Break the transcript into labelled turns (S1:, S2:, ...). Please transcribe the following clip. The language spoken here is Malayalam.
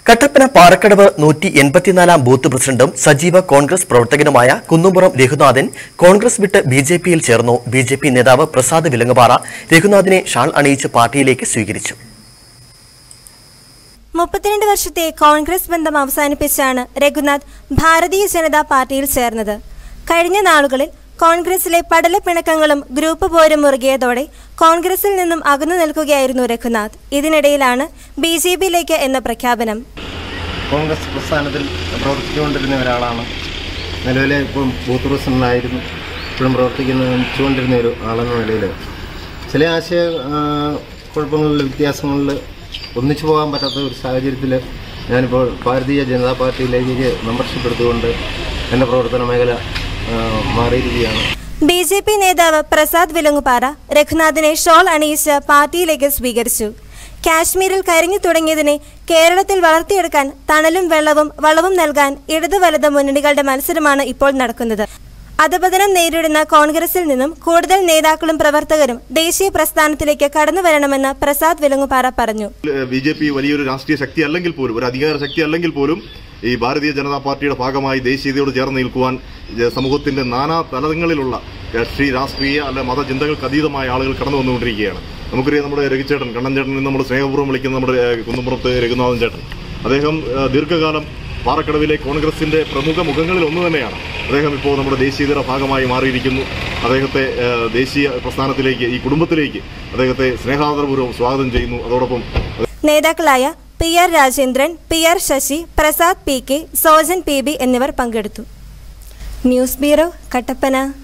S1: കട്ടപ്പന പാറക്കടവ് നൂറ്റി എൺപത്തിനാലാം ബൂത്ത് പ്രസിഡന്റും സജീവ കോൺഗ്രസ് പ്രവർത്തകനുമായ കുന്നുംപുറം രഘുനാഥൻ കോൺഗ്രസ് വിട്ട് ബി ജെ പിയിൽ ചേർന്നു ബി ജെ പി നേതാവ് പ്രസാദ് വിലങ്ങുപാറ രഘുനാഥിനെ ഷാൾ അണിയിച്ച് പാർട്ടിയിലേക്ക് സ്വീകരിച്ചു
S2: മുപ്പത്തിരണ്ട് വർഷത്തെ കോൺഗ്രസ് ബന്ധം അവസാനിപ്പിച്ചാണ് രഘുനാഥ് ഭാരതീയ ജനതാ പാർട്ടിയിൽ ചേർന്നത് കഴിഞ്ഞ നാളുകളിൽ കോൺഗ്രസിലെ പടലപ്പിണക്കങ്ങളും ഗ്രൂപ്പ് പോരും മുറുകിയതോടെ കോൺഗ്രസിൽ നിന്നും അകന്നു നിൽക്കുകയായിരുന്നു രഘുനാഥ് ഇതിനിടയിലാണ് ബി ജെ പിയിലേക്ക് എന്ന പ്രഖ്യാപനം
S3: കോൺഗ്രസ് പ്രസ്ഥാനത്തിൽ പ്രവർത്തിച്ചുകൊണ്ടിരുന്ന ഒരാളാണ് നിലവിലെ ഇപ്പം ബൂത്ത് പ്രസിഡന്റായിരുന്നു ഇപ്പോഴും പ്രവർത്തിച്ചുകൊണ്ടിരുന്ന ഒരു ആളെന്ന നിലയിൽ ചില ആശയ ആ, കുഴപ്പങ്ങളിൽ വ്യത്യാസങ്ങളിൽ ഒന്നിച്ചു പോകാൻ പറ്റാത്ത ഒരു സാഹചര്യത്തിൽ ഞാനിപ്പോൾ ഭാരതീയ ജനതാ പാർട്ടിയിലേക്ക് മെമ്പർഷിപ്പ് എടുത്തുകൊണ്ട് എൻ്റെ പ്രവർത്തന മേഖല ആ, മാറിയിരിക്കുകയാണ്
S2: ബി ജെ പി നേതാവ് പ്രസാദ് വിലങ്ങുപാറ രഘുനാഥിനെ ഷോൾ അണിയിച്ച് പാർട്ടിയിലേക്ക് സ്വീകരിച്ചു കാശ്മീരിൽ കരിഞ്ഞു തുടങ്ങിയതിനെ കേരളത്തിൽ വളർത്തിയെടുക്കാൻ തണലും വെള്ളവും വളവും നൽകാൻ ഇടതു വലത് മുന്നണികളുടെ മത്സരമാണ് ഇപ്പോൾ നടക്കുന്നത് അധപതനം നേരിടുന്ന കോൺഗ്രസിൽ നിന്നും കൂടുതൽ നേതാക്കളും പ്രവർത്തകരും ദേശീയ പ്രസ്ഥാനത്തിലേക്ക് കടന്നു വരണമെന്ന് പ്രസാദ് വിലങ്ങുപാറ പറഞ്ഞു
S4: ബി ജെ പി വലിയൊരു രാഷ്ട്രീയ ശക്തി അല്ലെങ്കിൽ പോലും ഒരു അധികാര ശക്തി അല്ലെങ്കിൽ പോലും ഈ ഭാരതീയ ജനതാ പാർട്ടിയുടെ ഭാഗമായി ദേശീയതയോട് ചേർന്ന് നിൽക്കുവാൻ ജ- സമൂഹത്തിന്റെ നാനാ തലങ്ങളിലുള്ള രാഷ്ട്രീയ രാഷ്ട്രീയ അല്ല മതചിന്തകൾക്ക് അതീതമായ ആളുകൾ കടന്നു വന്നുകൊണ്ടിരിക്കുകയാണ് നമുക്കറിയാം നമ്മുടെ രഘുചേട്ടൻ കണ്ണൻ ചേട്ടൻ എന്ന് നമ്മൾ സ്നേഹപൂർവ്വം വിളിക്കുന്ന നമ്മുടെ ഏഹ്, കുന്നുംപുറത്ത് രഘുനാഥൻ ചേട്ടൻ അദ്ദേഹം ഏഹ്, ദീർഘകാലം പാറക്കടവിലെ കോൺഗ്രസിന്റെ പ്രമുഖ മുഖങ്ങളിൽ ഒന്ന് തന്നെയാണ് അദ്ദേഹം ഇപ്പോൾ നമ്മുടെ ദേശീയതയുടെ ഭാഗമായി മാറിയിരിക്കുന്നു അദ്ദേഹത്തെ ഏഹ്, ദേശീയ പ്രസ്ഥാനത്തിലേക്ക് ഈ കുടുംബത്തിലേക്ക് അദ്ദേഹത്തെ സ്നേഹാദരപൂർവ്വം സ്വാഗതം ചെയ്യുന്നു അതോടൊപ്പം
S2: നേതാക്കളായ P R Rajendran P R Sasi Prasad P K Sojan P B എന്നിവർ പങ്കെടുത്തു ന്യൂസ് ബ്യൂറോ കട്ടപ്പന